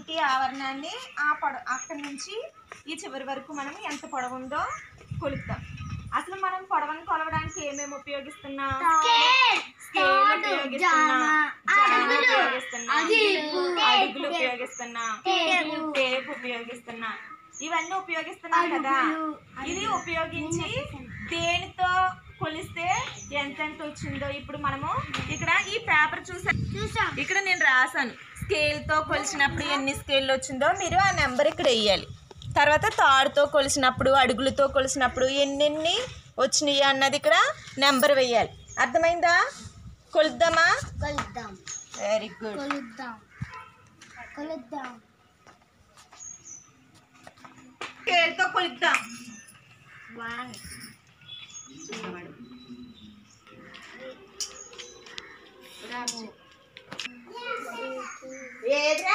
ఇంటి ఆవరణాన్ని ఆ పొడ అక్కడి నుంచి ఈ చివరి వరకు మనం ఎంత పొడవు ఉందో కొలుద్దాం అసలు మనం పొడవను కొలవడానికి ఏమేమి ఉపయోగిస్తున్నాం స్కేల్ ఉపయోగిస్తున్నాం జాన ఉపయోగిస్తున్నాం అడుగులు ఉపయోగిస్తున్నాం టేప్ ఉపయోగిస్తున్నాం ఇవన్నీ ఉపయోగిస్తున్నాం కదా ఇది ఉపయోగించి దేనితో కొలిస్తే ఎంతెంత వచ్చిందో ఇప్పుడు మనము ఇక్కడ ఈ పేపర్ చూసా చూసాం ఇక్కడ నేను రాశాను స్కేల్తో కొలిచినప్పుడు ఎన్ని స్కేల్ వచ్చిందో మీరు ఆ నెంబర్ ఇక్కడ వేయాలి తర్వాత తాడుతో కొలిచినప్పుడు అడుగులతో కొలిచినప్పుడు ఎన్నెన్ని వచ్చినాయి అన్నది ఇక్కడ నెంబర్ వేయాలి అర్థమైందా కొలుద్దామా కొలుద్దాం వెరీ గుడ్ కొలుద్దాం కొలుద్దాం స్కేల్తో కొలుద్దాం వన్ ఏదిరా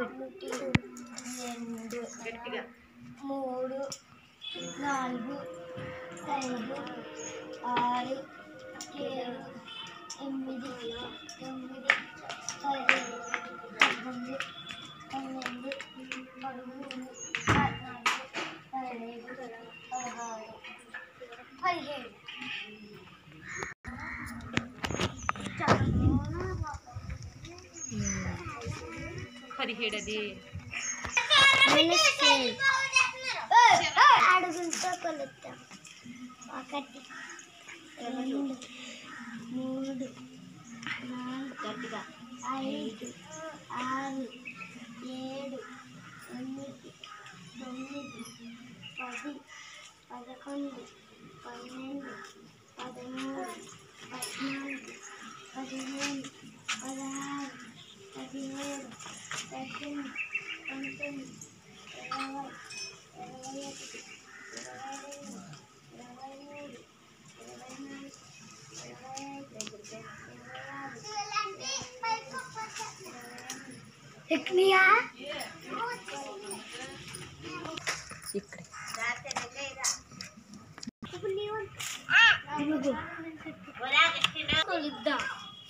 రెండు గట్టిగా మూడు నాలుగు ఐదు ఆరు ఏడు ఎనిమిది తొమ్మిది పది పదకొండు పన్నెండు పదమూడు పద్నాలుగు పదిహేడు పదహారు పదిహేడు పదిహేడు అది అడుగులతో కొలుద్దాం ఒకటి రెండు మూడు నాలుగు ఐదు ఆరు ఏడు ఎనిమిది తొమ్మిది పది పదకొండు పన్నెండు పదమూడు పద్నాలుగు పదిహేను పదహారు పదిహేడు పద్దెనిమిది పంతొమ్మిది ఇరవై ఇరవై ఒకటి ఇరవై రెండు ఇరవై మూడు ఇరవై నాలుగు ఇరవై ఐదు ఇరవై ఆరు ఎక్నియా ఇక్కడ కొలుద్దాం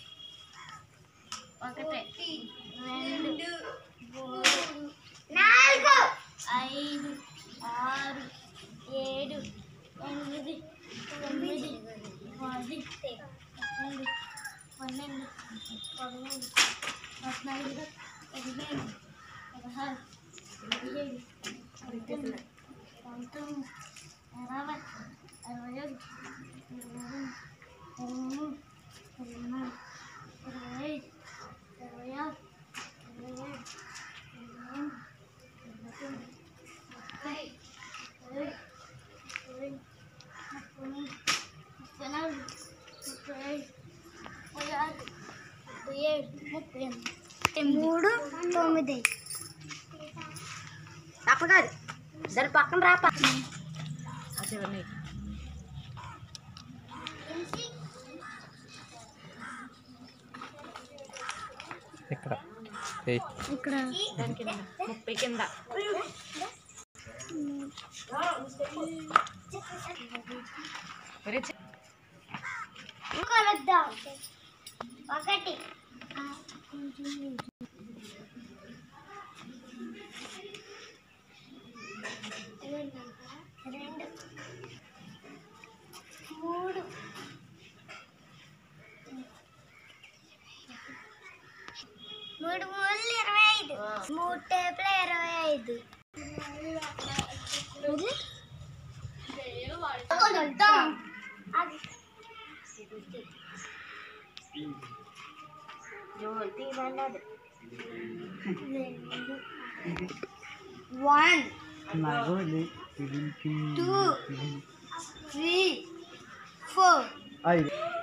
ఒకటి రెండు మూడు నాలుగు ఐదు ఆరు ఏడు ఎనిమిది తొమ్మిది పది పదకొండు పన్నెండు పదమూడు పద్నాలుగు పదిహేను పదహారు పదిహేడు పద్దెనిమిది పంతొమ్మిది ఇరవై ఇరవై ఒకటి ఇరవై రెండు ఇరవై మూడు ఇరవై నాలుగు ఇరవై ఐదు ఇరవై ఆరు ఇరవై ఏడు ఇరవై ఎనిమిది ఇరవై తొమ్మిది ముప్పై ఇరవై ఇరవై ముప్పై మూడు ముప్పై నాలుగు ముప్పై ఐదు ముప్పై ఆరు ముప్పై ఏడు ముప్పై ఎనిమిది మూడు తొమ్మిది తప్పకాదు దాని పక్కన రాప ఇక్కడ ఏయ్ ఇక్కడ దాని కింద ముప్పై కింద ఒరే చి- కొలుద్దాం ఒకటి రెండు మూడు మూడు మూడు ఇరవై ఐదు మూడు టేపులు ఇరవై ఐదు కొలుద్దాం అది One, two, three, four, ఐదు